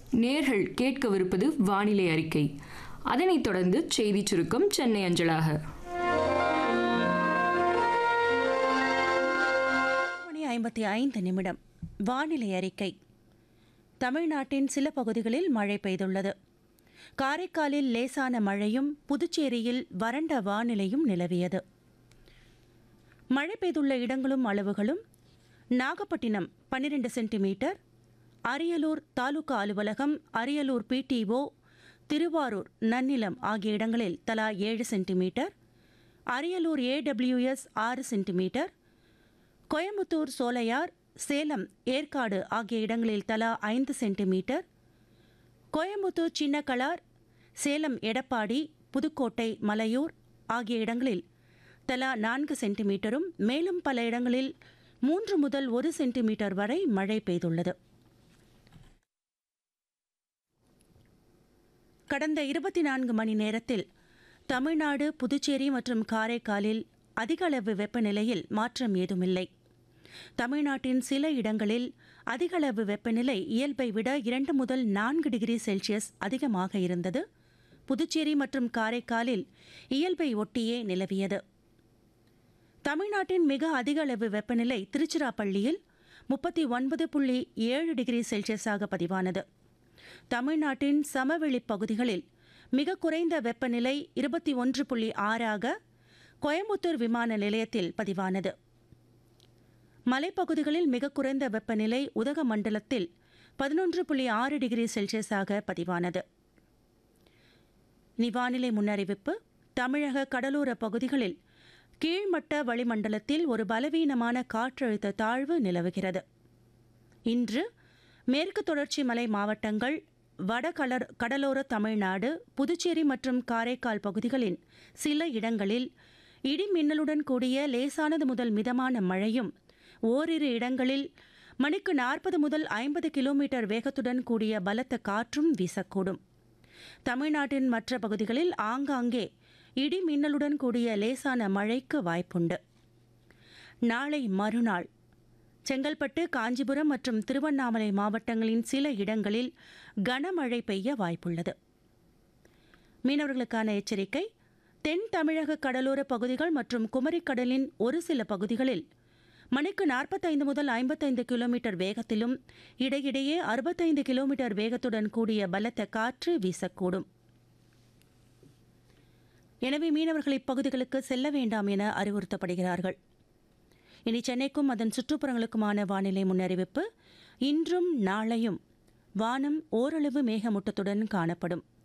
நேர்கள் கேட்கவிருப்பது வானிலை அறிக்கை அதனைத் தொடர்ந்து செய்திச் சுருக்கம் சென்னை அஞ்சலாக மணி ஐம்பத்தி ஐந்து நிமிடம் வானிலை அறிக்கை தமிழ்நாட்டின் சில பகுதிகளில் மழை பெய்துள்ளது காரைக்காலில் லேசான மழையும் புதுச்சேரியில் வறண்ட வானிலையும் நிலவியது மழை பெய்துள்ள இடங்களும் அளவுகளும் நாகப்பட்டினம் பன்னிரண்டு சென்டிமீட்டர் அரியலூர் தாலுகா அலுவலகம் அரியலூர் பிடிஓ திருவாரூர் நன்னிலம் ஆகிய இடங்களில் தலா ஏழு சென்டிமீட்டர் அரியலூர் ஏடபிள்யூஎஸ் ஆறு சென்டிமீட்டர் கோயம்புத்தூர் சோலையார் சேலம் ஏற்காடு ஆகிய இடங்களில் தலா ஐந்து சென்டிமீட்டர் கோயம்புத்தூர் சின்னக்கலார் சேலம் எடப்பாடி புதுக்கோட்டை மலையூர் ஆகிய இடங்களில் தலா நான்கு சென்டிமீட்டரும் மேலும் பல இடங்களில் மூன்று முதல் ஒரு சென்டிமீட்டர் வரை மழை பெய்துள்ளது கடந்த இருபத்தி நான்கு மணி நேரத்தில் தமிழ்நாடு புதுச்சேரி மற்றும் காரைக்காலில் அதிக அளவு வெப்பநிலையில் மாற்றம் ஏதுமில்லை தமிழ்நாட்டின் சில இடங்களில் அதிக அளவு வெப்பநிலை இயல்பை விட இரண்டு முதல் நான்கு டிகிரி செல்சியஸ் அதிகமாக இருந்தது புதுச்சேரி மற்றும் காரைக்காலில் இயல்பை ஒட்டியே நிலவியது தமிழ்நாட்டின் மிக அதிக அளவு வெப்பநிலை திருச்சிராப்பள்ளியில் முப்பத்தி ஒன்பது புள்ளி ஏழு டிகிரி செல்சியஸாக பதிவானது தமிழ்நாட்டின் சமவெளி பகுதிகளில் மிக குறைந்த வெப்பநிலை இருபத்தி ஒன்று புள்ளி ஆறாக கோயம்புத்தூர் விமான நிலையத்தில் பதிவானது மலைப்பகுதிகளில் மிக குறைந்த வெப்பநிலை உதகமண்டலத்தில் பதினொன்று புள்ளி ஆறு டிகிரி செல்சியஸாக பதிவானது இனி வானிலை முன்னறிவிப்பு தமிழக கடலோர பகுதிகளில் கீழ்மட்ட வளிமண்டலத்தில் ஒரு பலவீனமான காற்றழுத்த தாழ்வு நிலவுகிறது இன்று மேற்கு தொடர்ச்சி மலை மாவட்டங்கள் வட கலர் கடலோர தமிழ்நாடு புதுச்சேரி மற்றும் காரைக்கால் பகுதிகளின் சில இடங்களில் இடி மின்னலுடன் கூடிய லேசானது முதல் மிதமான மழையும் ஓரிரு இடங்களில் மணிக்கு நாற்பது முதல் ஐம்பது கிலோமீட்டர் வேகத்துடன் கூடிய பலத்த காற்றும் வீசக்கூடும் தமிழ்நாட்டின் மற்ற பகுதிகளில் ஆங்காங்கே இடி மின்னலுடன் கூடிய லேசான மழைக்கு வாய்ப்புண்டு நாளை மறுநாள் செங்கல்பட்டு காஞ்சிபுரம் மற்றும் திருவண்ணாமலை மாவட்டங்களின் சில இடங்களில் கனமழை பெய்ய வாய்ப்புள்ளது மீனவர்களுக்கான எச்சரிக்கை தென் தமிழக கடலோர பகுதிகள் மற்றும் குமரிக்கடலின் ஒரு சில பகுதிகளில் மணிக்கு நாற்பத்தைந்து முதல் ஐம்பத்தைந்து கிலோமீட்டர் வேகத்திலும் இடையிடையே அறுபத்தைந்து கிலோமீட்டர் வேகத்துடன் கூடிய பலத்த காற்று வீசக்கூடும் எனவே மீனவர்கள் இப்பகுதிகளுக்கு செல்ல வேண்டாம் என அறிவுறுத்தப்படுகிறார்கள் இனி சென்னைக்கும் அதன் சுற்றுப்புறங்களுக்குமான வானிலை முன்னறிவிப்பு இன்றும் நாளையும் வானம் ஓரளவு மேகமூட்டத்துடன் காணப்படும்